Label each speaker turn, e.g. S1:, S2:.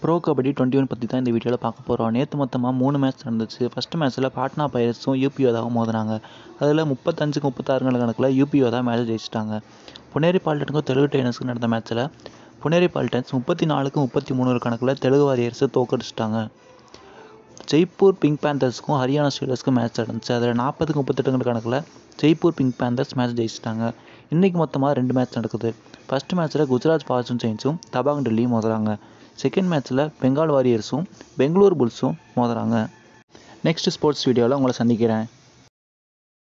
S1: bro kabaddi twenty one பற்றி தான் இந்த வீடியோவில் பார்க்க போகிறோம் நேற்று மொத்தமாக மூணு மேட்ச் நடந்துச்சு ஃபஸ்ட்டு மேட்ச்சில் பாட்னா பைரட்ஸும் யூபிஓதாவும் மோதினாங்க அதில் முப்பத்தஞ்சுக்கு முப்பத்தாறுங்கிற கணக்கில் யூபிஓ தான் மேட்ச் ஜெயிச்சிட்டாங்க புனேரி பால்டனுக்கும் தெலுங்கு டைனர்ஸுக்கும் நடந்த மேட்ச்சில் புனேரி பால்டன்ஸ் முப்பத்தி நாலுக்கு முப்பத்தி மூணு கணக்கில் தெலுங்கு வாரியர்ஸை தோக்கடிச்சிட்டாங்க ஜெய்ப்பூர் பிங்க் பேந்தர்ஸ்க்கும் ஹரியானா ஸ்டீலர்ஸ்க்கும் மேட்ச் நடந்துச்சு அதில் நாற்பதுக்கு முப்பத்தெட்டுங்கிற கணக்கில் ஜெய்ப்பூர் பிங்க் பேந்தர்ஸ் மேட்ச் ஜெயிச்சிட்டாங்க இன்றைக்கி மொத்தமாக ரெண்டு மேட்ச் நடக்குது ஃபஸ்ட் மேட்ச்சில் குஜராத் ஃபார்ச்சூன் ஜெயின்ஸும் தபாங் டெல்லியும் மோதுறாங்க செகண்ட் மேட்ச்சில் பெங்கால் வாரியர்ஸும் பெங்களூர் புல்ஸும் மோதுறாங்க நெக்ஸ்ட் ஸ்போர்ட்ஸ் வீடியோவில் உங்களை சந்திக்கிறேன்